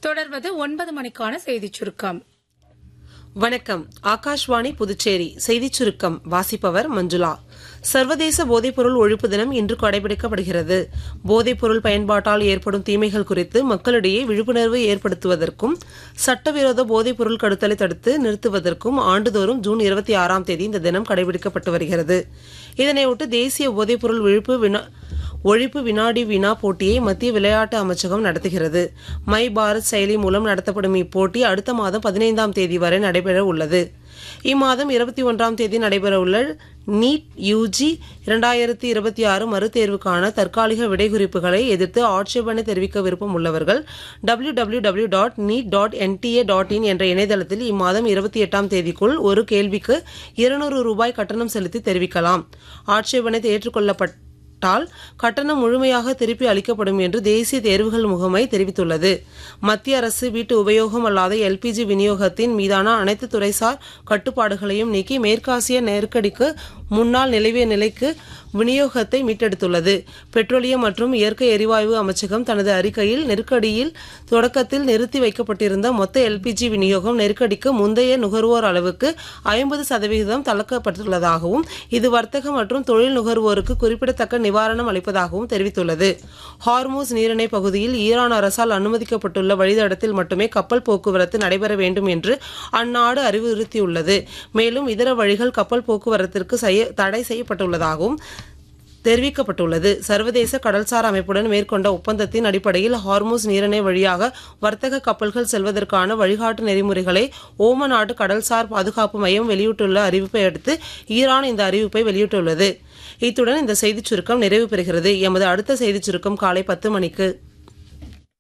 தொடர்வது ஒன்பது மணிக்கான செய்திச் சுருக்கம் வணக்கம் ஆகாஷ்வாணி புதுச்சேரி செய்திச் சுருக்கம் வாசிப்பவர் மஞ்சுளா சர்வதேச போதைப்பொருள் ஒழிப்பு தினம் இன்று கடைபிடிக்கப்படுகிறது போதைப்பொருள் பயன்பாட்டால் ஏற்படும் தீமைகள் குறித்து மக்களிடையே விழிப்புணர்வு ஏற்படுத்துவதற்கும் சட்டவிரோத போதைப்பொருள் கடத்தலை தடுத்து நிறுத்துவதற்கும் ஆண்டுதோறும் ஜூன் இருபத்தி ஆறாம் தேதி இந்த தினம் கடைபிடிக்கப்பட்டு வருகிறது இதனையொட்டு தேசிய போதைப்பொருள் விழிப்பு வினா ஒழிப்பு வினாடி வினா போட்டியை மத்திய விளையாட்டு அமைச்சகம் நடத்துகிறது மை பாரத் செயலி மூலம் நடத்தப்படும் இப்போட்டி அடுத்த மாதம் பதினைந்தாம் தேதி வரை நடைபெற உள்ளது இம்மாதம் இருபத்தி ஒன்றாம் தேதி நடைபெறவுள்ள நீட் யூஜி இரண்டாயிரத்தி இருபத்தி ஆறு மறுதேர்வுக்கான தற்காலிக விடைகுறிப்புகளை எதிர்த்து ஆட்சேபனை தெரிவிக்க விருப்பம் உள்ளவர்கள் W W W dot NEET dot N T A dot in என்ற இணையதளத்தில் இம்மாதம் இருபத்தி எட்டாம் தேதிக்குள் ஒரு கேள்விக்கு இருநூறு ரூபாய் கட்டணம் செலுத்தி தெரிவிக்கலாம் ஆட்சேபனை ஏற்றுக்கொள்ளப்பட்ட டால் கட்டணம் முழுமையாக திருப்பி அளிக்கப்படும் என்று தேசிய தேர்வுகள் முகமை தெரிவித்துள்ளது மத்திய அரசு வீட்டு உபயோகம் அல்லாத எல்பிஜி விநியோகத்தின் மீதான அனைத்து துறைசார் கட்டுப்பாடுகளையும் நீக்கி மேற்காசிய நெருக்கடிக்கு முன்னால் நிலவிய நிலைக்கு விநியோகத்தை மீட்டெடுத்துள்ளது பெட்ரோலியம் மற்றும் இயற்கை எரிவாயு அமைச்சகம் தனது அறிக்கையில் நெருக்கடியில் தொடக்கத்தில் நிறுத்தி வைக்கப்பட்டிருந்த மொத்த எல்பிஜி விநியோகம் நெருக்கடிக்கு முந்தைய நுகர்வோர் அளவுக்கு ஐம்பது சதவிகிதம் தளர்க்கப்பட்டுள்ளதாகவும் இது வர்த்தக மற்றும் தொழில் நுகர்வோருக்கு குறிப்பிடத்தக்க நிவாரணம் அளிப்பதாகவும் தெரிவித்துள்ளது ஹார்மூஸ் நீரிணை பகுதியில் ஈரான் அரசால் அனுமதிக்கப்பட்டுள்ள வழித்தடத்தில் மட்டுமே கப்பல் போக்குவரத்து நடைபெற வேண்டும் என்று அந்நாடு அறிவுறுத்தியுள்ளது மேலும் இதர வழிகள் கப்பல் போக்குவரத்திற்கு செய்ய தடை செய்யப்பட்டுள்ளதாகவும் தெரிவிக்கப்பட்டுள்ளது சர்வதேச கடல்சார் அமைப்புடன் மேற்கொண்ட ஒப்பந்தத்தின் அடிப்படையில் ஹார்மூஸ் நீரிணை வழியாக வர்த்தக கப்பல்கள் செல்வதற்கான வழிகாட்டு நெறிமுறைகளை ஓம நாட்டு கடல்சார் பாதுகாப்பு மையம் வெளியிட்டுள்ள அறிவிப்பை அடுத்து ஈரான் இந்த அறிவிப்பை வெளியிட்டுள்ளது இத்துடன் இந்த செய்திச் சுருக்கம் நிறைவு பெறுகிறது எமது அடுத்த செய்திச் சுருக்கம் காலை பத்து மணிக்கு